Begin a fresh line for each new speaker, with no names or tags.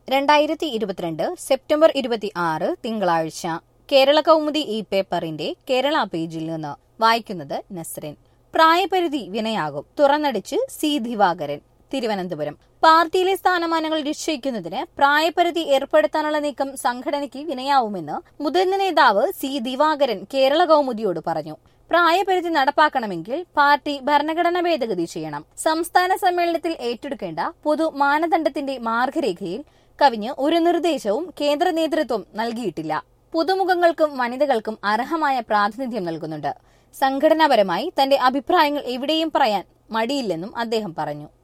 രണ്ടായിരത്തി ഇരുപത്തിരണ്ട് സെപ്റ്റംബർ ഇരുപത്തി ആറ് തിങ്കളാഴ്ച കേരള കൗമുദി ഈ പേപ്പറിന്റെ കേരള പേജിൽ നിന്ന് വായിക്കുന്നത് നസ്രിൻ പ്രായപരിധി വിനയാകും തുറന്നടിച്ച് സി ദിവാകരൻ തിരുവനന്തപുരം പാർട്ടിയിലെ സ്ഥാനമാനങ്ങൾ നിശ്ചയിക്കുന്നതിന് പ്രായപരിധി ഏർപ്പെടുത്താനുള്ള നീക്കം സംഘടനയ്ക്ക് വിനയാവുമെന്ന് മുതിർന്ന നേതാവ് സി ദിവാകരൻ കേരള കൗമുദിയോട് പറഞ്ഞു പ്രായപരിധി നടപ്പാക്കണമെങ്കിൽ പാർട്ടി ഭരണഘടന ഭേദഗതി ചെയ്യണം സംസ്ഥാന സമ്മേളനത്തിൽ ഏറ്റെടുക്കേണ്ട പൊതു മാനദണ്ഡത്തിന്റെ മാർഗരേഖയിൽ കവിഞ്ഞ് ഒരു നിർദ്ദേശവും കേന്ദ്ര നേതൃത്വം നൽകിയിട്ടില്ല പുതുമുഖങ്ങൾക്കും വനിതകൾക്കും അർഹമായ പ്രാതിനിധ്യം നൽകുന്നുണ്ട് സംഘടനാപരമായി തന്റെ അഭിപ്രായങ്ങൾ എവിടെയും പറയാൻ മടിയില്ലെന്നും അദ്ദേഹം പറഞ്ഞു